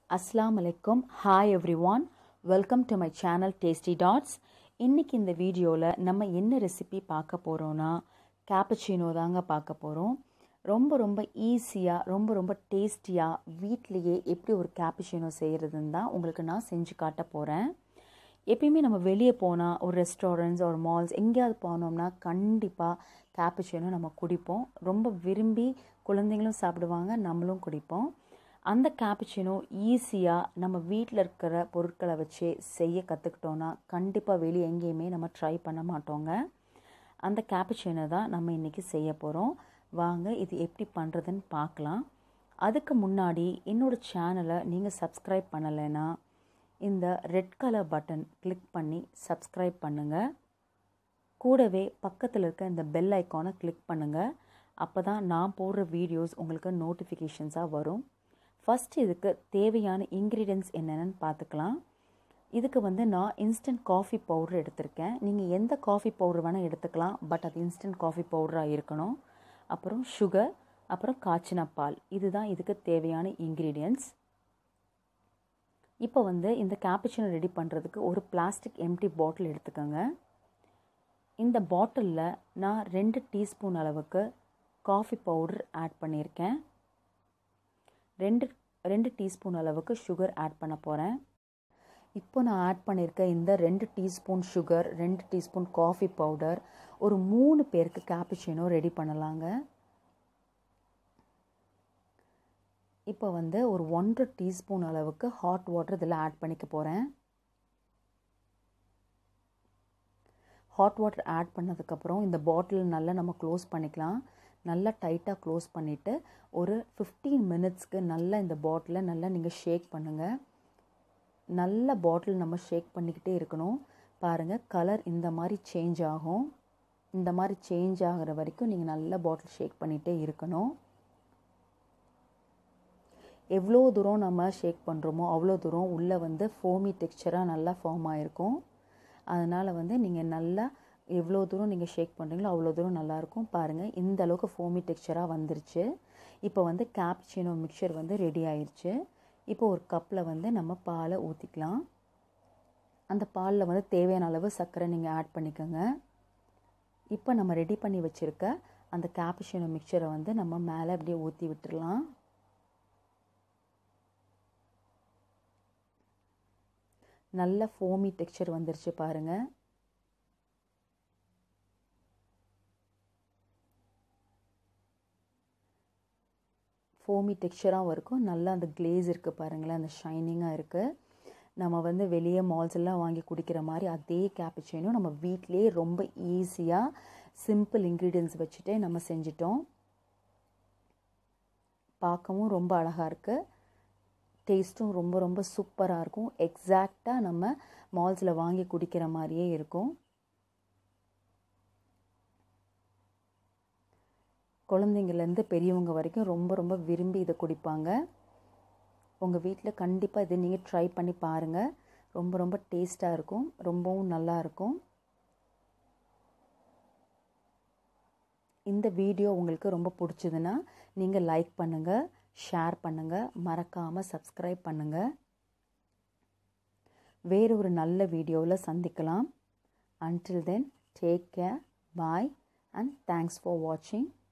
அஸ்லாம் அலைக்கும் hi everyone welcome to my channel Tasty Dots இன்றைக்கி இந்த வீடியோவில் நம்ம என்ன ரெசிபி பார்க்க போகிறோன்னா கேப்பச்சினோ தாங்க பார்க்க போகிறோம் ரொம்ப ரொம்ப ஈஸியாக ரொம்ப ரொம்ப டேஸ்டியாக வீட்லேயே எப்படி ஒரு கேப்பச்சினோ செய்கிறதுன்னு தான் உங்களுக்கு நான் செஞ்சு காட்ட போகிறேன் எப்பயுமே நம்ம வெளியே போனால் ஒரு ரெஸ்டாரண்ட்ஸ் ஒரு மால்ஸ் எங்கேயாவது போனோம்னா கண்டிப்பாக கேப்பச்சினோ நம்ம குடிப்போம் ரொம்ப விரும்பி குழந்தைங்களும் சாப்பிடுவாங்க நம்மளும் குடிப்போம் அந்த கேப்பச்சினோ ஈஸியாக நம்ம வீட்டில் இருக்கிற பொருட்களை வச்சு செய்ய கற்றுக்கிட்டோன்னா கண்டிப்பாக வெளியே எங்கேயுமே நம்ம ட்ரை பண்ண மாட்டோங்க அந்த கேப்பச்சினோ தான் நம்ம இன்றைக்கி செய்ய போகிறோம் வாங்க இது எப்படி பண்ணுறதுன்னு பார்க்கலாம் அதுக்கு முன்னாடி என்னோடய சேனலை நீங்கள் சப்ஸ்கிரைப் பண்ணலைன்னா இந்த ரெட் கலர் பட்டன் கிளிக் பண்ணி சப்ஸ்கிரைப் பண்ணுங்கள் கூடவே பக்கத்தில் இருக்க இந்த பெல் ஐக்கானை கிளிக் பண்ணுங்கள் அப்போ தான் நான் போடுற வீடியோஸ் உங்களுக்கு நோட்டிஃபிகேஷன்ஸாக வரும் ஃபஸ்ட் இதுக்கு தேவையான இன்க்ரீடியன்ஸ் என்னென்னு பார்த்துக்கலாம் இதுக்கு வந்து நான் இன்ஸ்டன்ட் காஃபி பவுடர் எடுத்திருக்கேன் நீங்கள் எந்த காஃபி பவுடர் வேணால் எடுத்துக்கலாம் பட் அது இன்ஸ்டன்ட் காஃபி பவுடராக இருக்கணும் அப்புறம் சுகர் அப்புறம் காய்ச்சின பால் இதுதான் இதுக்கு தேவையான இன்க்ரீடியன்ஸ் இப்போ வந்து இந்த கேப்புச்சினோ ரெடி பண்ணுறதுக்கு ஒரு பிளாஸ்டிக் எம்டி பாட்டில் எடுத்துக்கோங்க இந்த பாட்டிலில் நான் ரெண்டு டீஸ்பூன் அளவுக்கு காஃபி பவுடர் ஆட் பண்ணியிருக்கேன் ரெண்டு ரெண்டு டீஸ்பூன் அளவுக்கு சுகர் ஆட் பண்ண போகிறேன் இப்போ நான் ஆட் பண்ணியிருக்க இந்த ரெண்டு டீஸ்பூன் சுகர் ரெண்டு டீஸ்பூன் காஃபி பவுடர் ஒரு மூணு பேருக்கு கேப்புச்சினோ ரெடி பண்ணலாங்க இப்போ வந்து ஒரு ஒன்றரை டீஸ்பூன் அளவுக்கு ஹாட் வாட்டர் இதில் ஆட் பண்ணிக்க போகிறேன் ஹாட் வாட்டர் ஆட் பண்ணதுக்கப்புறம் இந்த பாட்டில் நல்லா நம்ம க்ளோஸ் பண்ணிக்கலாம் நல்லா டைட்டாக க்ளோஸ் பண்ணிவிட்டு ஒரு ஃபிஃப்டீன் மினிட்ஸ்க்கு நல்லா இந்த பாட்டிலை நல்லா நீங்கள் ஷேக் பண்ணுங்கள் நல்ல பாட்டில் நம்ம ஷேக் பண்ணிக்கிட்டே இருக்கணும் பாருங்கள் கலர் இந்த மாதிரி சேஞ்ச் ஆகும் இந்த மாதிரி சேஞ்ச் ஆகிற வரைக்கும் நீங்கள் நல்ல பாட்டில் ஷேக் பண்ணிகிட்டே இருக்கணும் எவ்வளோ தூரம் நம்ம ஷேக் பண்ணுறோமோ அவ்வளோ தூரம் உள்ளே வந்து ஃபோமி டெக்ஸ்சராக நல்லா ஃபார்ம் ஆகிருக்கும் அதனால் வந்து நீங்கள் நல்லா எவ்வளோ தூரம் நீங்கள் ஷேக் பண்ணுறீங்களோ அவ்வளோ தூரம் நல்லாயிருக்கும் பாருங்கள் இந்த அளவுக்கு ஃபோமி டெக்ஸ்சராக வந்துருச்சு இப்போ வந்து கேப்சினோ மிக்சர் வந்து ரெடி ஆயிடுச்சு இப்போ ஒரு கப்பில் வந்து நம்ம பாலை ஊற்றிக்கலாம் அந்த பாலில் வந்து தேவையான அளவு சர்க்கரை நீங்கள் ஆட் பண்ணிக்கோங்க இப்போ நம்ம ரெடி பண்ணி வச்சுருக்க அந்த கேப்சினோ மிக்சரை வந்து நம்ம மேலே அப்படியே ஊற்றி விட்டுடலாம் நல்ல ஃபோமி டெக்ஸ்சர் வந்துருச்சு பாருங்கள் ஃபோமி டெக்ஸ்சராகவும் இருக்கும் நல்லா அந்த கிளேஸ் இருக்குது பாருங்களேன் அந்த ஷைனிங்காக இருக்குது நம்ம வந்து வெளியே மால்ஸ் எல்லாம் வாங்கி குடிக்கிற மாதிரி அதே கேப்புச்சினோ நம்ம வீட்டிலே ரொம்ப ஈஸியாக சிம்பிள் இன்க்ரீடியன்ஸ் வச்சுட்டே நம்ம செஞ்சிட்டோம் பார்க்கவும் ரொம்ப அழகாக இருக்குது டேஸ்ட்டும் ரொம்ப ரொம்ப சூப்பராக இருக்கும் எக்ஸாக்டாக நம்ம மால்ஸில் வாங்கி குடிக்கிற மாதிரியே இருக்கும் குழந்தைங்கள்லேருந்து பெரியவங்க வரைக்கும் ரொம்ப ரொம்ப விரும்பி இதை குடிப்பாங்க உங்கள் வீட்டில் கண்டிப்பாக இதை நீங்கள் ட்ரை பண்ணி பாருங்கள் ரொம்ப ரொம்ப டேஸ்ட்டாக இருக்கும் ரொம்பவும் நல்லா இருக்கும் இந்த வீடியோ உங்களுக்கு ரொம்ப பிடிச்சதுன்னா நீங்கள் லைக் பண்ணுங்கள் ஷேர் பண்ணுங்கள் மறக்காமல் சப்ஸ்கிரைப் பண்ணுங்கள் வேறு ஒரு நல்ல வீடியோவில் சந்திக்கலாம் until then take care bye and thanks for வாட்சிங்